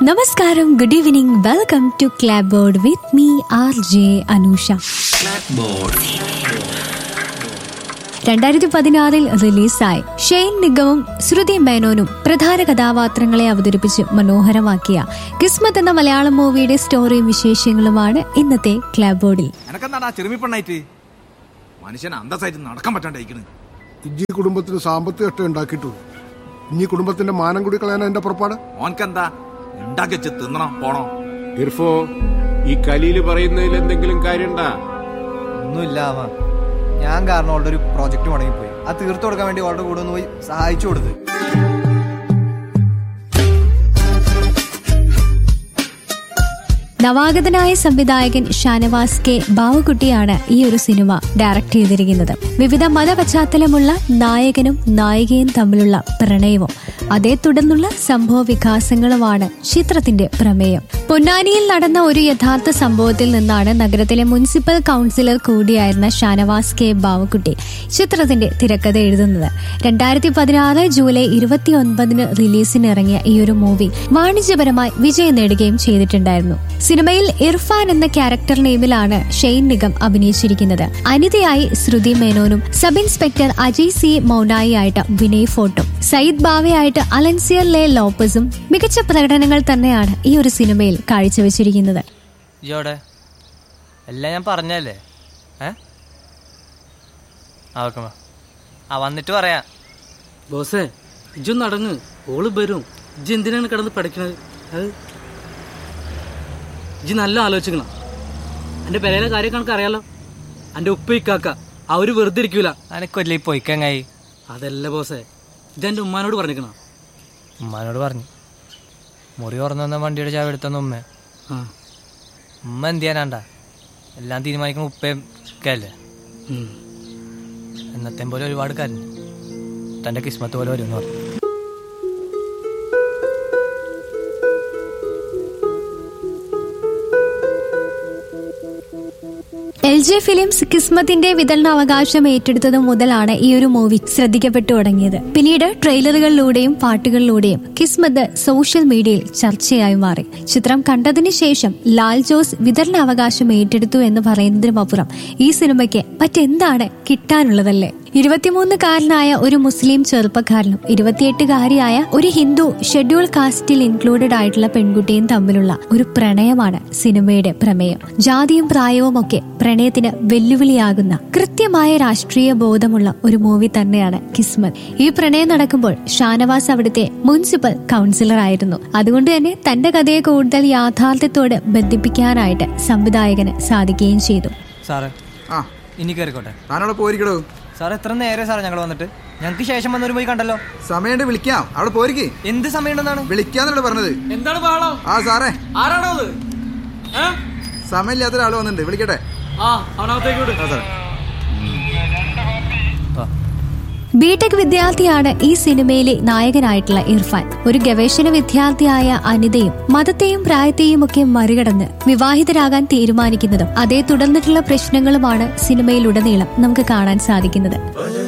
നമസ്കാരം good evening welcome to clapboard with me R J Anusha രണ്ടായിരത്തി പതിനാറിൽ റിലീസായി ഷെയ്ൻ നിഗമും ശ്രുതി മേനോനും പ്രധാന കഥാപാത്രങ്ങളെ അവതരിപ്പിച്ച് മനോഹരമാക്കിയ കിസ്മത്ത് എന്ന മലയാളം മൂവിയുടെ സ്റ്റോറിയും വിശേഷങ്ങളുമാണ് ഇന്നത്തെ ക്ലാബ് ബോർഡിൽ എനക്കെന്താടാ ചെറുമി പെണ്ണായിട്ട് മനുഷ്യൻ അന്തസ്സായിട്ട് നടക്കാൻ പറ്റാണ്ടായിക്കണ് ഇജ്ജി കുടുംബത്തിന് സാമ്പത്തിക കഷ്ടം ഉണ്ടാക്കിയിട്ടുള്ളൂ ഇനി കുടുംബത്തിന്റെ മാനം കൂടി കളയാൻ എന്റെ പുറപ്പാട് ഓൻക്കെന്താ ഉണ്ടാക്കി വെച്ച് തിന്നണം പോണോ ഇർഫോ ഈ കലീല് പറയുന്നതിൽ എന്തെങ്കിലും കാര്യണ്ടാ ഒന്നുമില്ല അവ ഞാൻ കാരണം അവളുടെ ഒരു പ്രോജക്റ്റ് മുടങ്ങിപ്പോയി അത് തീർത്തു കൊടുക്കാൻ വേണ്ടി അവളുടെ കൂടെ ഒന്ന് പോയി സഹായിച്ചു കൊടുത്ത് നവാഗതനായ സംവിധായകൻ ഷാനവാസ് കെ ബാവുകുട്ടിയാണ് ഈ ഒരു സിനിമ ഡയറക്ട് ചെയ്തിരിക്കുന്നത് വിവിധ മതപശ്ചാത്തലമുള്ള നായകനും നായികയും തമ്മിലുള്ള പ്രണയവും അതേ തുടർന്നുള്ള സംഭവ വികാസങ്ങളുമാണ് ചിത്രത്തിന്റെ പ്രമേയം പൊന്നാനിയിൽ നടന്ന ഒരു യഥാർത്ഥ സംഭവത്തിൽ നിന്നാണ് നഗരത്തിലെ മുനിസിപ്പൽ കൗൺസിലർ കൂടിയായിരുന്ന ഷാനവാസ് കെ ബാവുക്കുട്ടി ചിത്രത്തിന്റെ തിരക്കഥ എഴുതുന്നത് രണ്ടായിരത്തി പതിനാറ് ജൂലൈ ഇരുപത്തി ഒൻപതിന് റിലീസിനിറങ്ങിയ ഈ ഒരു മൂവി വാണിജ്യപരമായി വിജയം നേടുകയും ചെയ്തിട്ടുണ്ടായിരുന്നു സിനിമയിൽ ഇർഫാൻ എന്ന ക്യാരക്ടർ നെയിമിലാണ് ഷെയ്ൻ നിഗം അഭിനയിച്ചിരിക്കുന്നത് അനിതയായി ശ്രുതി മേനോനും സബ് ഇൻസ്പെക്ടർ അജയ് സി മൗനായി ആയിട്ട് വിനയ് ഫോർട്ടും സയ്യിദ് ബാവയായിട്ട് അലൻസിയർ ലേ ലോപ്പസും മികച്ച പ്രകടനങ്ങൾ തന്നെയാണ് ഈ ഒരു സിനിമയിൽ കാഴ്ചവെച്ചിരിക്കുന്നത് ഇയോടെ എല്ലാം ഞാൻ പറഞ്ഞല്ലേ ഏ ആ ഓക്കെ ആ വന്നിട്ട് പറയാം ബോസേ ഇജ്ജൊന്ന് അടങ്ങ് ഓള് വരും ഇജ്ജ് എന്തിനാണ് കിടന്ന് പഠിക്കണത് അത് ഇജ്ജ് നല്ല ആലോചിക്കണം എന്റെ പെരയിലെ കാര്യം കണക്ക് അറിയാലോ എന്റെ ഉപ്പ ഇക്കാക്ക അവര് വെറുതെ ഇരിക്കൂല അനക്കൊല്ലേ പൊയ്ക്കങ്ങായി അതല്ല ബോസേ ഇതെന്റെ ഉമ്മാനോട് പറഞ്ഞിക്കണം ഉമ്മാനോട് പറഞ്ഞു മുറി തുറന്നു വന്ന വണ്ടിയുടെ ചാവി എടുത്തെന്ന് ഉമ്മ ആ ഉമ്മ എന്ത് ചെയ്യാനാണ്ട എല്ലാം തീരുമാനിക്കുന്ന ഉപ്പയും ഒക്കെ അല്ലേ ഉം. എന്നത്തെ പോലെ ഒരുപാട് കരഞ്ഞു തന്റെ കിസ്മത്ത് പോലെ വരുമെന്ന് പറഞ്ഞു എൽ ജെ ഫിലിംസ് കിസ്മത്തിന്റെ വിതരണാവകാശം ഏറ്റെടുത്തത് മുതലാണ് ഈ ഒരു മൂവി ശ്രദ്ധിക്കപ്പെട്ടു തുടങ്ങിയത് പിന്നീട് ട്രെയിലറുകളിലൂടെയും പാട്ടുകളിലൂടെയും കിസ്മത്ത് സോഷ്യൽ മീഡിയയിൽ ചർച്ചയായി മാറി ചിത്രം കണ്ടതിന് ശേഷം ലാൽ ജോസ് വിതരണാവകാശം ഏറ്റെടുത്തു എന്ന് പറയുന്നതിനുമപ്പുറം ഈ സിനിമയ്ക്ക് മറ്റെന്താണ് കിട്ടാനുള്ളതല്ലേ ഇരുപത്തിമൂന്നുകാരനായ ഒരു മുസ്ലിം ചെറുപ്പക്കാരനും ഇരുപത്തിയെട്ടുകാരിയായ ഒരു ഹിന്ദു ഷെഡ്യൂൾ കാസ്റ്റിൽ ഇൻക്ലൂഡഡ് ആയിട്ടുള്ള പെൺകുട്ടിയും തമ്മിലുള്ള ഒരു പ്രണയമാണ് സിനിമയുടെ പ്രമേയം ജാതിയും പ്രായവും ഒക്കെ പ്രണയത്തിന് വെല്ലുവിളിയാകുന്ന കൃത്യമായ രാഷ്ട്രീയ ബോധമുള്ള ഒരു മൂവി തന്നെയാണ് കിസ്മത്ത് ഈ പ്രണയം നടക്കുമ്പോൾ ഷാനവാസ് അവിടുത്തെ മുനിസിപ്പൽ കൗൺസിലർ ആയിരുന്നു അതുകൊണ്ട് തന്നെ തന്റെ കഥയെ കൂടുതൽ യാഥാർത്ഥ്യത്തോട് ബന്ധിപ്പിക്കാനായിട്ട് സംവിധായകന് സാധിക്കുകയും ചെയ്തു സാറേ ആ ഇനി കയറിക്കോട്ടെ ഞാനവിടെ പോയിരിക്കടോ സാർ എത്ര നേരെ സാറേ ഞങ്ങൾ വന്നിട്ട് ഞങ്ങൾക്ക് ശേഷം വന്നൊരു പോയി കണ്ടല്ലോ സമയണ്ട് വിളിക്കാം അവിടെ പോയിരിക്കേ എന്ത് സമയമുണ്ടെന്നാണ് വിളിക്കാന്നല്ലേ പറഞ്ഞത് എന്താണ് ബഹളം ആ സാറേ ആരാണോ അത് ഏ? സമയമില്ലാത്ത ഒരാൾ വന്നിട്ടുണ്ട് വിളിക്കട്ടെ ആ അവനകത്തേക്ക് വിട് ആ സാറേ ബിടെക് വിദ്യാർത്ഥിയാണ് ഈ സിനിമയിലെ നായകനായിട്ടുള്ള ഇർഫാൻ ഒരു ഗവേഷണ വിദ്യാർത്ഥിയായ അനിതയും മതത്തെയും പ്രായത്തെയും ഒക്കെ മറികടന്ന് വിവാഹിതരാകാൻ തീരുമാനിക്കുന്നതും അതേ തുടർന്നിട്ടുള്ള പ്രശ്നങ്ങളുമാണ് സിനിമയിലുടനീളം നമുക്ക് കാണാൻ സാധിക്കുന്നത്